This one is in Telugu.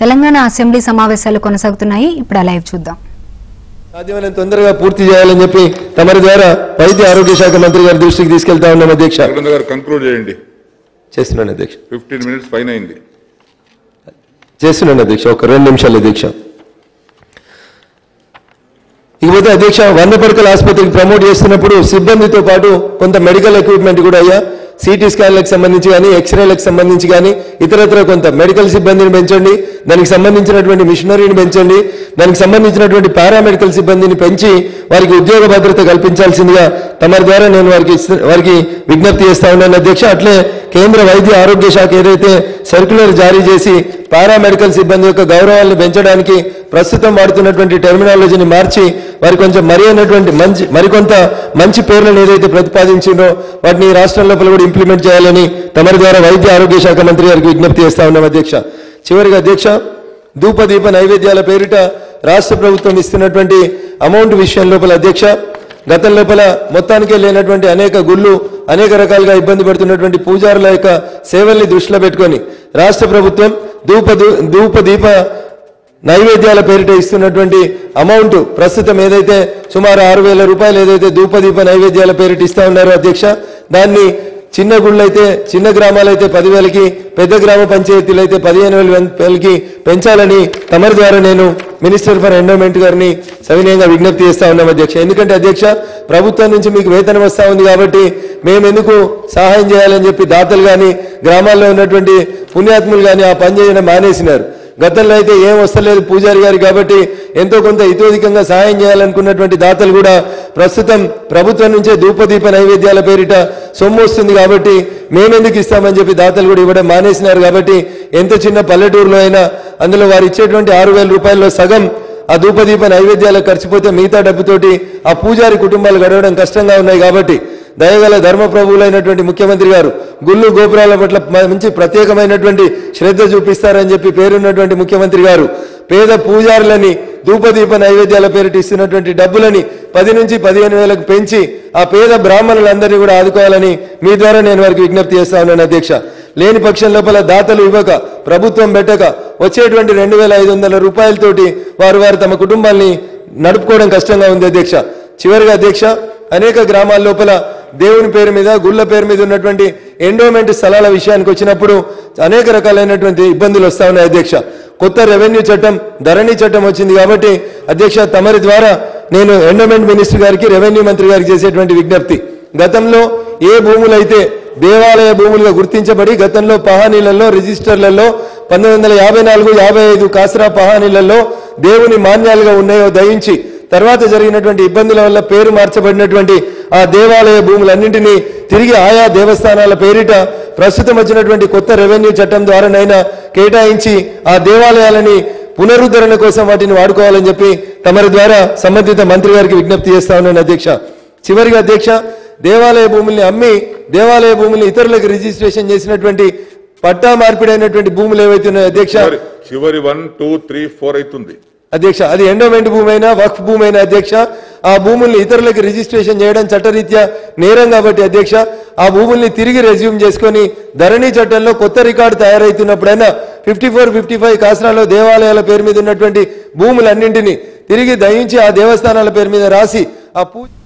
తెలంగాణ అసెంబ్లీ సమావేశాలు కొనసాగుతున్నాయి ఇప్పుడు ఆ లైవ్ చూద్దాం సాధ్యమైనంత తొందరగా పూర్తి చేయాలని చెప్పి తమరి ద్వారా వైద్య ఆరోగ్య శాఖ మంత్రి గారి దృష్టికి తీసుకెళ్తా ఉన్నాం అధ్యక్ష అరవింద్ గారు కంక్లూడ్ చేయండి చేస్తున్నాను అధ్యక్ష ఫిఫ్టీన్ మినిట్స్ పైన అయింది చేస్తున్నాను అధ్యక్ష ఒక రెండు నిమిషాలు అధ్యక్ష ఇకపోతే అధ్యక్ష వంద పడకల ఆసుపత్రికి ప్రమోట్ చేస్తున్నప్పుడు సిబ్బందితో పాటు కొంత మెడికల్ ఎక్విప్మెంట్ కూడా అయ్యా సిటీ స్కాన్లకు సంబంధించి కానీ ఎక్స్రేలకు సంబంధించి కానీ ఇతరత్ర కొంత మెడికల్ సిబ్బందిని పెంచండి దానికి సంబంధించినటువంటి మిషనరీని పెంచండి దానికి సంబంధించినటువంటి పారామెడికల్ సిబ్బందిని పెంచి వారికి ఉద్యోగ భద్రత కల్పించాల్సిందిగా తమరి ద్వారా నేను వారికి ఇస్తు- వారికి విజ్ఞప్తి చేస్తా ఉన్నాను అధ్యక్ష అట్లే కేంద్ర వైద్య ఆరోగ్య శాఖ ఏదైతే సర్క్యులర్ జారీ చేసి పారామెడికల్ సిబ్బంది యొక్క గౌరవాలను పెంచడానికి ప్రస్తుతం వాడుతున్నటువంటి టెర్మినాలజీని మార్చి వారి కొంచెం మరి అయినటువంటి మంచి మరికొంత మంచి పేర్లను ఏదైతే ప్రతిపాదించిందో వాటిని ఈ రాష్ట్రం లోపల కూడా ఇంప్లిమెంట్ చేయాలని తమరి ద్వారా వైద్య ఆరోగ్య శాఖ మంత్రి గారికి విజ్ఞప్తి చేస్తా ఉన్నాం అధ్యక్ష చివరిగా అధ్యక్ష ధూపదీప నైవేద్యాల పేరిట రాష్ట్ర ప్రభుత్వం ఇస్తున్నటువంటి అమౌంట్ విషయం లోపల అధ్యక్ష గతం లోపల మొత్తానికే లేనటువంటి అనేక గుళ్ళు అనేక రకాలుగా ఇబ్బంది పడుతున్నటువంటి పూజారుల యొక్క సేవల్ని దృష్టిలో పెట్టుకొని రాష్ట్ర ప్రభుత్వం ధూప ధూప దీప నైవేద్యాల పేరిట ఇస్తున్నటువంటి అమౌంట్ ప్రస్తుతం ఏదైతే సుమారు ఆరు వేల రూపాయలు ఏదైతే ధూపదీప నైవేద్యాల పేరిట ఇస్తా ఉన్నారో అధ్యక్ష దాన్ని చిన్న గుళ్ళు అయితే చిన్న గ్రామాలైతే పదివేలకి పెద్ద గ్రామ పంచాయతీలు అయితే పదిహేను వేల వేలకి పెంచాలని తమరి ద్వారా నేను మినిస్టర్ ఫర్ ఎండోమెంట్ గారిని సవినయంగా విజ్ఞప్తి చేస్తా ఉన్నాం అధ్యక్ష ఎందుకంటే అధ్యక్ష ప్రభుత్వం నుంచి మీకు వేతనం వస్తా ఉంది కాబట్టి మేము ఎందుకు సహాయం చేయాలని చెప్పి దాతలు కానీ గ్రామాల్లో ఉన్నటువంటి పుణ్యాత్ములు కానీ ఆ పని చేయడం మానేసినారు గతంలో అయితే ఏం వస్తలేదు పూజారి గారు కాబట్టి ఎంతో కొంత ఇతోధికంగా సహాయం చేయాలనుకున్నటువంటి దాతలు కూడా ప్రస్తుతం ప్రభుత్వం నుంచే ధూపదీప నైవేద్యాల పేరిట సొమ్ము వస్తుంది కాబట్టి మేమెందుకు ఇస్తామని చెప్పి దాతలు కూడా ఇవ్వడం మానేసినారు కాబట్టి ఎంత చిన్న పల్లెటూరులో అయినా అందులో వారు ఇచ్చేటువంటి ఆరు వేల రూపాయల్లో సగం ఆ ధూపదీప నైవేద్యాలకు ఖర్చుపోతే మిగతా డబ్బుతోటి ఆ పూజారి కుటుంబాలు గడవడం కష్టంగా ఉన్నాయి కాబట్టి దయగల ధర్మ ప్రభువులైనటువంటి ముఖ్యమంత్రి గారు గుళ్ళు గోపురాల పట్ల మ- మంచి ప్రత్యేకమైనటువంటి శ్రద్ధ చూపిస్తారని చెప్పి పేరున్నటువంటి ముఖ్యమంత్రి గారు పేద పూజారులని ధూపదీప నైవేద్యాల పేరిట ఇస్తున్నటువంటి డబ్బులని పది నుంచి పదిహేను వేలకు పెంచి ఆ పేద బ్రాహ్మణులందరినీ కూడా ఆదుకోవాలని మీ ద్వారా నేను వారికి విజ్ఞప్తి చేస్తా ఉన్నాను అధ్యక్ష లేని పక్షం లోపల దాతలు ఇవ్వక ప్రభుత్వం పెట్టక వచ్చేటువంటి రెండు వేల ఐదు వందల రూపాయలతోటి వారు వారు తమ కుటుంబాల్ని నడుపుకోవడం కష్టంగా ఉంది అధ్యక్ష చివరిగా అధ్యక్ష అనేక గ్రామాల లోపల దేవుని పేరు మీద గుళ్ళ పేరు మీద ఉన్నటువంటి ఎండోమెంట్ స్థలాల విషయానికి వచ్చినప్పుడు అనేక రకాలైనటువంటి ఇబ్బందులు వస్తా ఉన్నాయి అధ్యక్ష కొత్త రెవెన్యూ చట్టం ధరణి చట్టం వచ్చింది కాబట్టి అధ్యక్ష తమరి ద్వారా నేను ఎండోమెంట్ మినిస్టర్ గారికి రెవెన్యూ మంత్రి గారికి చేసేటువంటి విజ్ఞప్తి గతంలో ఏ భూములైతే దేవాలయ భూములుగా గుర్తించబడి గతంలో పహానీలలో రిజిస్టర్లలో పంతొమ్మిది వందల యాభై నాలుగు యాభై ఐదు కాసరా పహానీలలో దేవుని మాన్యాలుగా ఉన్నాయో దయించి తర్వాత జరిగినటువంటి ఇబ్బందుల వల్ల పేరు మార్చబడినటువంటి ఆ దేవాలయ భూములన్నింటినీ తిరిగి ఆయా దేవస్థానాల పేరిట ప్రస్తుతం వచ్చినటువంటి కొత్త రెవెన్యూ చట్టం ద్వారానైనా కేటాయించి ఆ దేవాలయాలని పునరుద్ధరణ కోసం వాటిని వాడుకోవాలని చెప్పి తమరి ద్వారా సంబంధిత మంత్రి గారికి విజ్ఞప్తి చేస్తా ఉన్నాను అధ్యక్ష చివరిగా అధ్యక్ష దేవాలయ భూముల్ని అమ్మి దేవాలయ భూముల్ని ఇతరులకు రిజిస్ట్రేషన్ చేసినటువంటి పట్టా మార్పిడైనటువంటి భూములు ఏవైతే ఉన్నాయో అధ్యక్ష చివరి చివరి వన్ టూ త్రీ ఫోర్ అవుతుంది అధ్యక్ష అది ఎండోమెంట్ భూమి అయినా వక్ఫ్ భూమి అయినా అధ్యక్ష ఆ భూముల్ని ఇతరులకు రిజిస్ట్రేషన్ చేయడం చట్టరీత్యా నేరం కాబట్టి అధ్యక్ష ఆ భూముల్ని తిరిగి రెజ్యూమ్ చేసుకొని ధరణి చట్టంలో కొత్త రికార్డు తయారైతున్నప్పుడైనా ఫిఫ్టీ ఫోర్ ఫిఫ్టీ ఫైవ్ కాసరాలో దేవాలయాల పేరు మీద ఉన్నటువంటి భూములన్నింటినీ తిరిగి దయించి ఆ దేవస్థానాల పేరు మీద రాసి ఆ పూజ